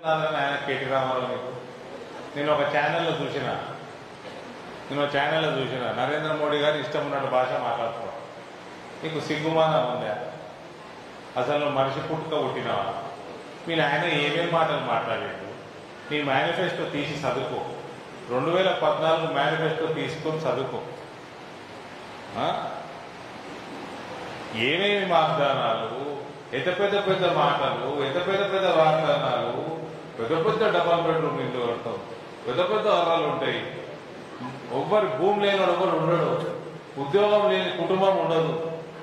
నాదని ఆయన కేటీ రామారావు నీకు నేను ఒక ఛానల్లో చూసిన నేను ఒక ఛానల్లో చూసిన నరేంద్ర మోడీ గారు ఇష్టం ఉన్నట్టు భాష మాట్లాడుతున్నాడు నీకు సిగ్గుమానం ఉందా అసలు నువ్వు మనిషి పుట్టుక పుట్టినావా మీ ఆయన ఏమేం మాటలు మాట్లాడాడు నీ మేనిఫెస్టో తీసి చదువుకో రెండు వేల పద్నాలుగు మేనిఫెస్టో తీసుకొని చదువుకో ఆ? ఏమేమి వాగ్దానాలు ఎంత పెద్ద పెద్ద మాటలు ఎంత పెద్ద పెద్ద వాగ్దానాలు పెద్ద పెద్ద డబల్ బెడ్రూమ్ ఇల్లు కడతాం పెద్ద పెద్ద అర్రాలు ఉంటాయి ఒవ్వరి భూమి లేని ఒకరు ఉండడు ఉద్యోగం లేని కుటుంబం ఉండదు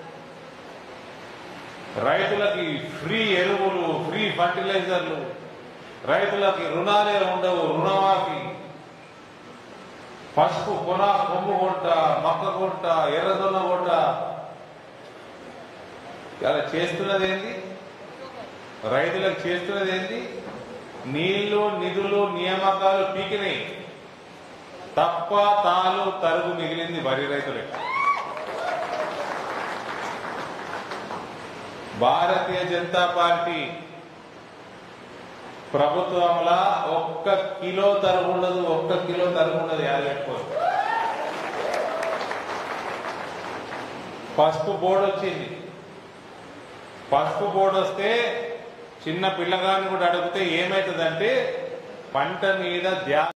రైతులకి ఫ్రీ ఎరువులు ఫ్రీ ఫర్టిలైజర్లు రైతులకి రుణాలే ఉండవు రుణమాఫీ పసుపు కొన కొమ్ము కొంట మక్క కొంట ఎర్రదొన్న కొంట ఇలా చేస్తున్నది ఏంటి రైతులకు చేస్తున్నది ఏంటి నీళ్లు నిధులు నియామకాలు పీకినాయి తప్ప తాలు తరుగు మిగిలింది వరి రైతులకి భారతీయ జనతా పార్టీ ప్రభుత్వంలో ఒక్క కిలో తరుగు ఉండదు ఒక్క కిలో తరుగు ఉండదు యాదపెట్టుకోదు పసుపు బోర్డు వచ్చింది పసుపు బోర్డు వస్తే చిన్న పిల్లగాన్ని కూడా అడిగితే ఏమవుతుందంటే పంట మీద ధ్యానం